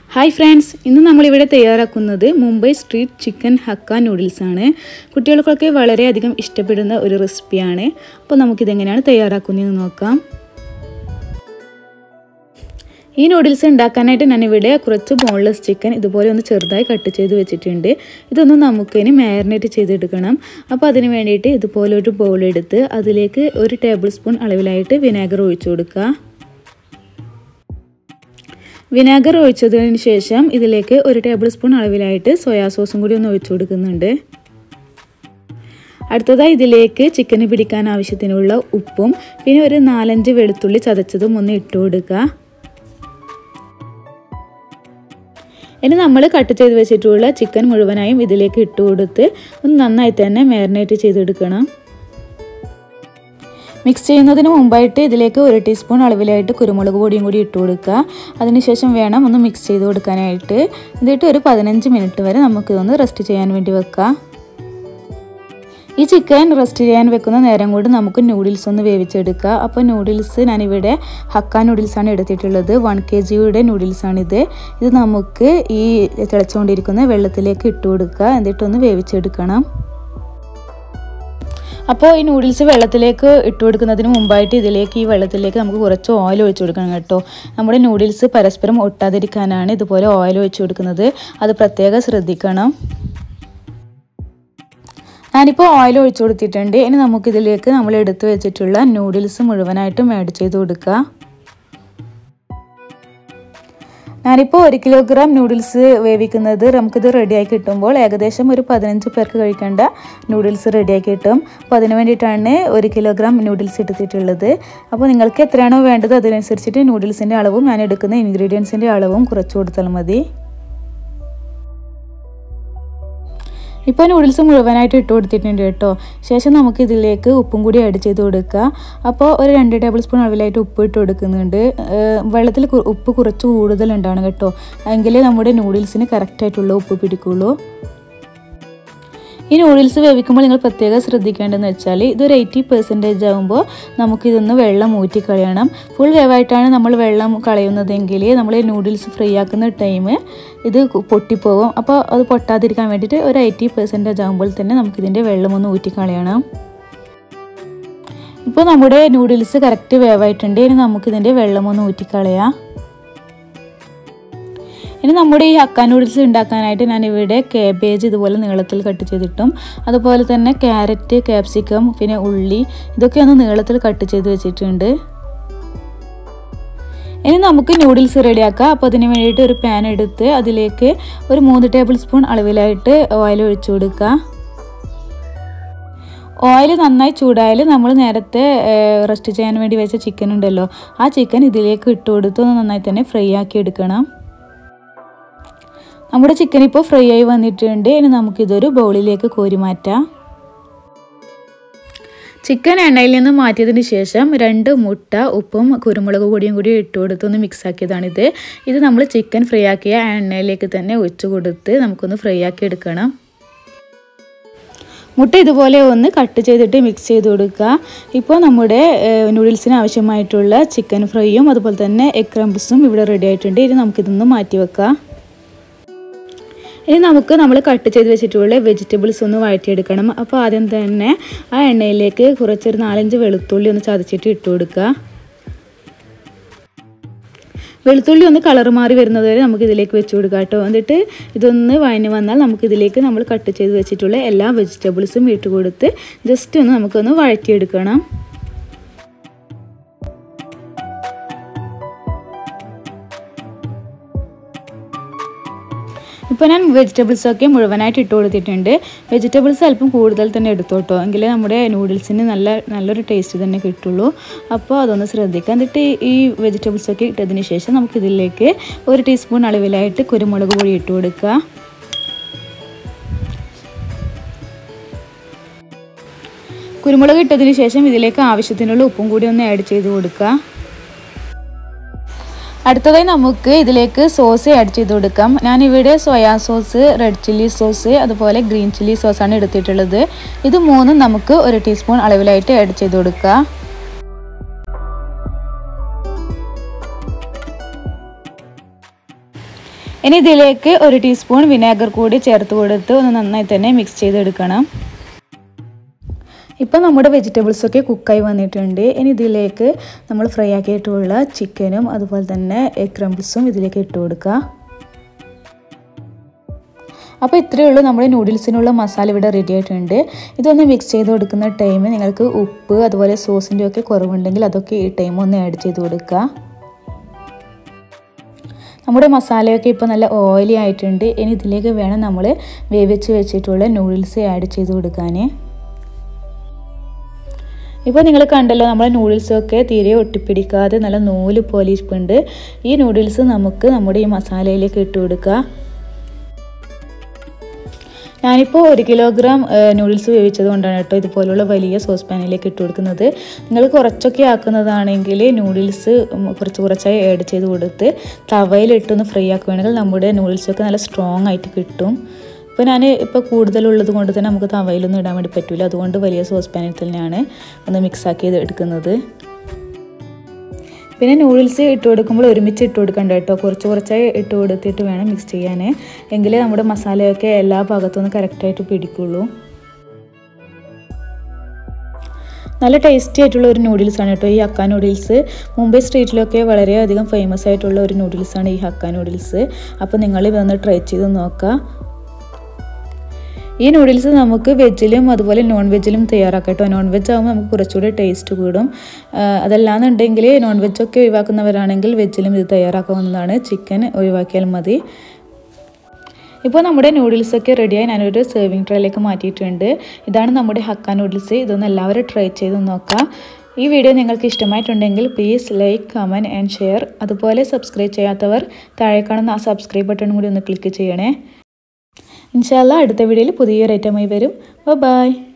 hi friends ഇന്ന് നമ്മളിവിടെ തയ്യാറാക്കുന്നത് Mumbai street chicken hakka noodles ആണ് കുട്ടികൾക്കൊക്കെ വളരെയധികം ഇഷ്ടപ്പെടുന്ന ഒരു റെസിപ്പിയാണ് അപ്പോൾ നമുക്കിതെങ്ങനെയാണ് തയ്യാറാക്കുന്നതെന്ന് നോക്കാം ഈ നൂഡിൽസ് ഉണ്ടാക്കാനായിട്ട് ഞാനിവിടെ കുറച്ച് ബോൺലെസ് ചിക്കൻ ഇതുപോലെ ഒന്ന് ചെറുതായി കട്ട് ചെയ്ത് വെച്ചിട്ടുണ്ട് ഇതൊന്ന് നമുക്കിനി മാരിനേറ്റ് ചെയ്തെടുക്കണം അപ്പോൾ അതിന് വേണ്ടിയിട്ട് ഇതുപോലെ ഒരു ബൗൾ എടുത്ത് അതിലേക്ക് ഒരു ടേബിൾ സ്പൂൺ അളവിലായിട്ട് വിനാഗർ ഒഴിച്ചു കൊടുക്കുക വിനാഗർ ഒഴിച്ചതിന് ശേഷം ഇതിലേക്ക് ഒരു ടേബിൾ സ്പൂൺ അളവിലായിട്ട് സോയാ സോസും കൂടി ഒന്ന് ഒഴിച്ചു കൊടുക്കുന്നുണ്ട് അടുത്തതായി ഇതിലേക്ക് ചിക്കന് പിടിക്കാൻ ആവശ്യത്തിനുള്ള ഉപ്പും പിന്നെ ഒരു നാലഞ്ച് വെളുത്തുള്ളി ചതച്ചതും ഒന്ന് ഇട്ട് കൊടുക്കുക ഇനി നമ്മൾ കട്ട് ചെയ്ത് വെച്ചിട്ടുള്ള ചിക്കൻ മുഴുവനായും ഇതിലേക്ക് ഇട്ട് കൊടുത്ത് ഒന്ന് നന്നായി തന്നെ മാരിനേറ്റ് ചെയ്തെടുക്കണം മിക്സ് ചെയ്യുന്നതിന് മുമ്പായിട്ട് ഇതിലേക്ക് ഒരു ടീസ്പൂൺ അളവിലായിട്ട് കുരുമുളക് പൊടിയും കൂടി ഇട്ട് കൊടുക്കുക അതിനുശേഷം വേണം ഒന്ന് മിക്സ് ചെയ്ത് കൊടുക്കാനായിട്ട് എന്നിട്ട് ഒരു പതിനഞ്ച് മിനിറ്റ് വരെ നമുക്കിതൊന്ന് റെസ്റ്റ് ചെയ്യാൻ വേണ്ടി വെക്കാം ഈ ചിക്കൻ റെസ്റ്റ് ചെയ്യാൻ വെക്കുന്ന നേരം കൊണ്ട് നമുക്ക് നൂഡിൽസ് ഒന്ന് വേവിച്ചെടുക്കുക അപ്പോൾ നൂഡിൽസ് ഞാനിവിടെ ഹക്ക നൂഡിൽസാണ് എടുത്തിട്ടുള്ളത് വൺ കെ ജിയുടെ നൂഡിൽസാണിത് ഇത് നമുക്ക് ഈ തിളച്ചുകൊണ്ടിരിക്കുന്ന വെള്ളത്തിലേക്ക് ഇട്ട് കൊടുക്കുക എന്നിട്ടൊന്ന് വേവിച്ചെടുക്കണം അപ്പോൾ ഈ നൂഡിൽസ് വെള്ളത്തിലേക്ക് ഇട്ട് കൊടുക്കുന്നതിന് മുമ്പായിട്ട് ഇതിലേക്ക് ഈ വെള്ളത്തിലേക്ക് നമുക്ക് കുറച്ച് ഓയിൽ ഒഴിച്ചു കൊടുക്കണം കേട്ടോ നമ്മുടെ നൂഡിൽസ് പരസ്പരം ഒട്ടാതിരിക്കാനാണ് ഇതുപോലെ ഓയിൽ ഒഴിച്ചു കൊടുക്കുന്നത് അത് പ്രത്യേകം ശ്രദ്ധിക്കണം ഞാനിപ്പോൾ ഓയിൽ ഒഴിച്ചു കൊടുത്തിട്ടുണ്ട് ഇനി നമുക്കിതിലേക്ക് നമ്മൾ എടുത്തു വെച്ചിട്ടുള്ള നൂഡിൽസ് മുഴുവനായിട്ടും ആഡ് ചെയ്ത് കൊടുക്കുക ഞാനിപ്പോൾ ഒരു കിലോഗ്രാം നൂഡിൽസ് വേവിക്കുന്നത് നമുക്കിത് റെഡിയായി കിട്ടുമ്പോൾ ഏകദേശം ഒരു പതിനഞ്ച് പേർക്ക് കഴിക്കേണ്ട നൂഡിൽസ് റെഡിയായി കിട്ടും അപ്പോൾ അതിന് വേണ്ടിയിട്ടാണ് ഒരു കിലോഗ്രാം നൂഡിൽസ് എടുത്തിട്ടുള്ളത് അപ്പോൾ നിങ്ങൾക്ക് എത്രയാണോ വേണ്ടത് അതിനനുസരിച്ചിട്ട് നൂഡിൽസിൻ്റെ അളവും ഞാൻ എടുക്കുന്ന ഇൻഗ്രീഡിയൻസിൻ്റെ അളവും കുറച്ച് കൊടുത്താൽ മതി ഇപ്പോൾ നൂഡിൽസ് മുഴുവനായിട്ട് ഇട്ട് കൊടുത്തിട്ടുണ്ട് കേട്ടോ ശേഷം നമുക്ക് ഇതിലേക്ക് ഉപ്പും കൂടി ആഡ് ചെയ്ത് കൊടുക്കുക അപ്പോൾ ഒരു രണ്ട് ടേബിൾ സ്പൂൺ അളവിലായിട്ട് ഉപ്പ് ഇട്ട് കൊടുക്കുന്നുണ്ട് വെള്ളത്തിൽ ഉപ്പ് കുറച്ച് കൂടുതലുണ്ടാണ് കേട്ടോ എങ്കിലേ നമ്മുടെ നൂഡിൽസിന് കറക്റ്റായിട്ടുള്ള ഉപ്പ് പിടിക്കുള്ളൂ ഈ നൂഡിൽസ് വേവിക്കുമ്പോൾ നിങ്ങൾ പ്രത്യേകം ശ്രദ്ധിക്കേണ്ടതെന്ന് വെച്ചാൽ ഇതൊരു എയ്റ്റി പെർസെൻറ്റേജ് ആകുമ്പോൾ നമുക്കിതൊന്ന് വെള്ളം ഊറ്റി കളയണം ഫുൾ വേവായിട്ടാണ് നമ്മൾ വെള്ളം കളയുന്നതെങ്കിൽ നമ്മൾ നൂഡിൽസ് ഫ്രൈ ആക്കുന്ന ടൈം ഇത് പൊട്ടിപ്പോകും അപ്പോൾ അത് പൊട്ടാതിരിക്കാൻ വേണ്ടിയിട്ട് ഒരു എയ്റ്റി പെർസെൻറ്റേജ് ആകുമ്പോൾ തന്നെ നമുക്കിതിൻ്റെ വെള്ളം ഒന്ന് ഊറ്റി കളയണം ഇപ്പോൾ നമ്മുടെ നൂഡിൽസ് കറക്റ്റ് വേവായിട്ടുണ്ട് ഇനി നമുക്കിതിൻ്റെ വെള്ളം ഒന്ന് ഊറ്റിക്കളയാം ഇനി നമ്മുടെ ഈ ഹക്ക നൂഡിൽസ് ഉണ്ടാക്കാനായിട്ട് ഞാനിവിടെ കേബേജ് ഇതുപോലെ നീളത്തിൽ കട്ട് ചെയ്തിട്ടും അതുപോലെ തന്നെ ക്യാരറ്റ് ക്യാപ്സിക്കം പിന്നെ ഉള്ളി ഇതൊക്കെ ഒന്ന് നീളത്തിൽ കട്ട് ചെയ്ത് വെച്ചിട്ടുണ്ട് ഇനി നമുക്ക് നൂഡിൽസ് റെഡിയാക്കാം അപ്പോൾ അതിന് വേണ്ടിയിട്ട് ഒരു പാൻ എടുത്ത് അതിലേക്ക് ഒരു മൂന്ന് ടേബിൾ സ്പൂൺ അളവിലായിട്ട് ഓയിൽ ഒഴിച്ചു കൊടുക്കുക ഓയിൽ നന്നായി ചൂടായാൽ നമ്മൾ നേരത്തെ റെസ്റ്റ് ചെയ്യാൻ വേണ്ടി വെച്ച ചിക്കൻ ഉണ്ടല്ലോ ആ ചിക്കൻ ഇതിലേക്ക് ഇട്ട് കൊടുത്ത് ഒന്ന് നന്നായി തന്നെ ഫ്രൈ ആക്കി എടുക്കണം നമ്മുടെ ചിക്കൻ ഇപ്പോൾ ഫ്രൈ ആയി വന്നിട്ടുണ്ട് ഇനി നമുക്കിതൊരു ബൗളിലേക്ക് കോരി മാറ്റാം ചിക്കൻ എണ്ണയിൽ നിന്ന് മാറ്റിയതിന് ശേഷം രണ്ട് മുട്ട ഉപ്പും കുരുമുളക് പൊടിയും കൂടി ഇട്ട് കൊടുത്തൊന്ന് മിക്സ് ആക്കിയതാണിത് ഇത് നമ്മൾ ചിക്കൻ ഫ്രൈ ആക്കിയ എണ്ണയിലേക്ക് തന്നെ ഒഴിച്ചു കൊടുത്ത് നമുക്കൊന്ന് ഫ്രൈ ആക്കി എടുക്കണം മുട്ട ഇതുപോലെ ഒന്ന് കട്ട് ചെയ്തിട്ട് മിക്സ് ചെയ്ത് കൊടുക്കുക ഇപ്പോൾ നമ്മുടെ നൂഡിൽസിന് ആവശ്യമായിട്ടുള്ള ചിക്കൻ ഫ്രൈയും അതുപോലെ തന്നെ എഗ് ക്രംബ്സും ഇവിടെ റെഡി ആയിട്ടുണ്ട് ഇനി നമുക്കിതൊന്ന് മാറ്റി വെക്കാം ഇനി നമുക്ക് നമ്മൾ കട്ട് ചെയ്ത് വെച്ചിട്ടുള്ള വെജിറ്റബിൾസ് ഒന്ന് വഴറ്റിയെടുക്കണം അപ്പോൾ ആദ്യം തന്നെ ആ എണ്ണയിലേക്ക് കുറച്ചൊരു നാലഞ്ച് വെളുത്തുള്ളി ഒന്ന് ചതച്ചിട്ട് ഇട്ട് കൊടുക്കുക വെളുത്തുള്ളി ഒന്ന് കളർ മാറി വരുന്നത് വരെ നമുക്ക് ഇതിലേക്ക് വെച്ച് കൊടുക്കാം കേട്ടോ എന്നിട്ട് ഇതൊന്ന് വഴഞ്ഞ് വന്നാൽ നമുക്ക് ഇതിലേക്ക് നമ്മൾ കട്ട് ചെയ്ത് വെച്ചിട്ടുള്ള എല്ലാ വെജിറ്റബിൾസും ഇട്ട് കൊടുത്ത് ജസ്റ്റ് ഒന്ന് നമുക്കൊന്ന് വഴറ്റിയെടുക്കണം ഇപ്പോൾ ഞാൻ വെജിറ്റബിൾസൊക്കെ മുഴുവനായിട്ട് ഇട്ട് കൊടുത്തിട്ടുണ്ട് വെജിറ്റബിൾസ് അല്പം കൂടുതൽ തന്നെ എടുത്തോട്ടോ എങ്കിലേ നമ്മുടെ നൂഡിൽസിന് നല്ല നല്ലൊരു ടേസ്റ്റ് തന്നെ കിട്ടുള്ളൂ അപ്പോൾ അതൊന്ന് ശ്രദ്ധിക്കുക എന്നിട്ട് ഈ വെജിറ്റബിൾസൊക്കെ ഇട്ടതിന് ശേഷം നമുക്കിതിലേക്ക് ഒരു ടീസ്പൂൺ അളവിലായിട്ട് കുരുമുളക് പൊടി ഇട്ട് കൊടുക്കുക കുരുമുളക് ഇട്ടതിന് ശേഷം ഇതിലേക്ക് ആവശ്യത്തിനുള്ള ഉപ്പും കൂടി ഒന്ന് ആഡ് ചെയ്ത് കൊടുക്കുക അടുത്തതായി നമുക്ക് ഇതിലേക്ക് സോസ് ആഡ് ചെയ്ത് കൊടുക്കാം ഞാനിവിടെ soya sauce red chilli sauce അതുപോലെ ഗ്രീൻ ചില്ലി സോസാണ് എടുത്തിട്ടുള്ളത് ഇത് മൂന്നും നമുക്ക് ഒരു ടീസ്പൂൺ അളവിലായിട്ട് ആഡ് ചെയ്ത് കൊടുക്കുക ഇനി ഇതിലേക്ക് ഒരു ടീസ്പൂൺ വിനാഗർ കൂടി ചേർത്ത് കൊടുത്ത് ഒന്ന് നന്നായി തന്നെ മിക്സ് ചെയ്തെടുക്കണം ഇപ്പം നമ്മുടെ വെജിറ്റബിൾസൊക്കെ കുക്കായി വന്നിട്ടുണ്ട് ഇനി ഇതിലേക്ക് നമ്മൾ ഫ്രൈ ആക്കിയിട്ടുള്ള ചിക്കനും അതുപോലെ തന്നെ എഗ് ക്രംബിൾസും ഇതിലേക്ക് ഇട്ട് കൊടുക്കുക അപ്പോൾ ഇത്രയേ ഉള്ളൂ നമ്മുടെ നൂഡിൽസിനുള്ള മസാല ഇവിടെ റെഡി ആയിട്ടുണ്ട് ഇതൊന്ന് മിക്സ് ചെയ്ത് കൊടുക്കുന്ന ടൈം നിങ്ങൾക്ക് ഉപ്പ് അതുപോലെ സോസിൻ്റെ ഒക്കെ കുറവുണ്ടെങ്കിൽ അതൊക്കെ ഈ ടൈം ഒന്ന് ആഡ് ചെയ്ത് കൊടുക്കുക നമ്മുടെ മസാലയൊക്കെ ഇപ്പോൾ നല്ല ഓയിലി ആയിട്ടുണ്ട് ഇനി ഇതിലേക്ക് വേണം നമ്മൾ വേവിച്ച് വെച്ചിട്ടുള്ള നൂഡിൽസ് ആഡ് ചെയ്ത് കൊടുക്കാൻ ഇപ്പോൾ നിങ്ങൾ കണ്ടല്ലോ നമ്മളെ നൂഡിൽസൊക്കെ തീരെ ഒട്ടിപ്പിടിക്കാതെ നല്ല നൂല് പോലെ ഇരിപ്പുണ്ട് ഈ നൂഡിൽസ് നമുക്ക് നമ്മുടെ ഈ മസാലയിലേക്ക് ഇട്ട് കൊടുക്കുക ഞാനിപ്പോൾ ഒരു കിലോഗ്രാം നൂഡിൽസ് വേവിച്ചത് കൊണ്ടാണ് കേട്ടോ ഇതുപോലുള്ള വലിയ സോസ് പാനിലേക്ക് ഇട്ട് കൊടുക്കുന്നത് നിങ്ങൾ കുറച്ചൊക്കെ ആക്കുന്നതാണെങ്കിൽ നൂഡിൽസ് കുറച്ച് കുറച്ചായി ആഡ് ചെയ്ത് കൊടുത്ത് തവയിലിട്ടൊന്ന് ഫ്രൈ ആക്കുകയാണെങ്കിൽ നമ്മുടെ നൂഡിൽസൊക്കെ നല്ല സ്ട്രോങ് ആയിട്ട് കിട്ടും അപ്പോൾ ഞാൻ ഇപ്പോൾ കൂടുതലുള്ളത് കൊണ്ട് തന്നെ നമുക്ക് തവയിലൊന്നും ഇടാൻ വേണ്ടി പറ്റില്ല അതുകൊണ്ട് വലിയ സോസ് പാനിൽ തന്നെയാണ് ഒന്ന് മിക്സ് ആക്കി എടുക്കുന്നത് പിന്നെ നൂഡിൽസ് ഇട്ട് കൊടുക്കുമ്പോൾ ഒരുമിച്ച് ഇട്ട് കൊടുക്കണ്ട കേട്ടോ കുറച്ച് കുറച്ചായി ഇട്ട് കൊടുത്തിട്ട് വേണം മിക്സ് ചെയ്യാൻ എങ്കിലേ നമ്മുടെ മസാലയൊക്കെ എല്ലാ ഭാഗത്തുനിന്ന് കറക്റ്റായിട്ട് പിടിക്കുള്ളൂ നല്ല ടേസ്റ്റി ആയിട്ടുള്ള ഒരു നൂഡിൽസാണ് കേട്ടോ ഈ ഹക്ക നൂഡിൽസ് മുംബൈ സ്ട്രീറ്റിലൊക്കെ വളരെയധികം ഫേമസ് ആയിട്ടുള്ള ഒരു നൂഡിൽസാണ് ഈ ഹക്ക നൂഡിൽസ് അപ്പോൾ നിങ്ങൾ ഇതൊന്ന് ട്രൈ ചെയ്ത് നോക്കുക ഈ നൂഡിൽസ് നമുക്ക് വെജിലും അതുപോലെ നോൺ വെജിലും തയ്യാറാക്കാം കേട്ടോ നോൺ വെജ് ആകുമ്പോൾ നമുക്ക് കുറച്ചുകൂടി ടേസ്റ്റ് കൂടും അതല്ലാന്നുണ്ടെങ്കിൽ നോൺ വെജൊക്കെ ഒഴിവാക്കുന്നവരാണെങ്കിൽ വെജിലും ഇത് തയ്യാറാക്കാവുന്നതാണ് ചിക്കൻ ഒഴിവാക്കിയാൽ മതി ഇപ്പോൾ നമ്മുടെ നൂഡിൽസൊക്കെ റെഡിയായി ഞാനൊരു സെർവിങ് ട്രേയിലേക്ക് മാറ്റിയിട്ടുണ്ട് ഇതാണ് നമ്മുടെ ഹക്ക നൂഡിൽസ് ഇതൊന്ന് എല്ലാവരും ട്രൈ ചെയ്ത് നോക്കാം ഈ വീഡിയോ നിങ്ങൾക്ക് ഇഷ്ടമായിട്ടുണ്ടെങ്കിൽ please like comment and share അതുപോലെ സബ്സ്ക്രൈബ് ചെയ്യാത്തവർ താഴെ കാണുന്ന ആ സബ്സ്ക്രൈബ് ബട്ടൺ കൂടി ഒന്ന് ക്ലിക്ക് ചെയ്യണേ ഇൻഷാല്ല അടുത്ത വീഡിയോയിൽ പുതിയൊരു ഐറ്റമായി വരും ബൈ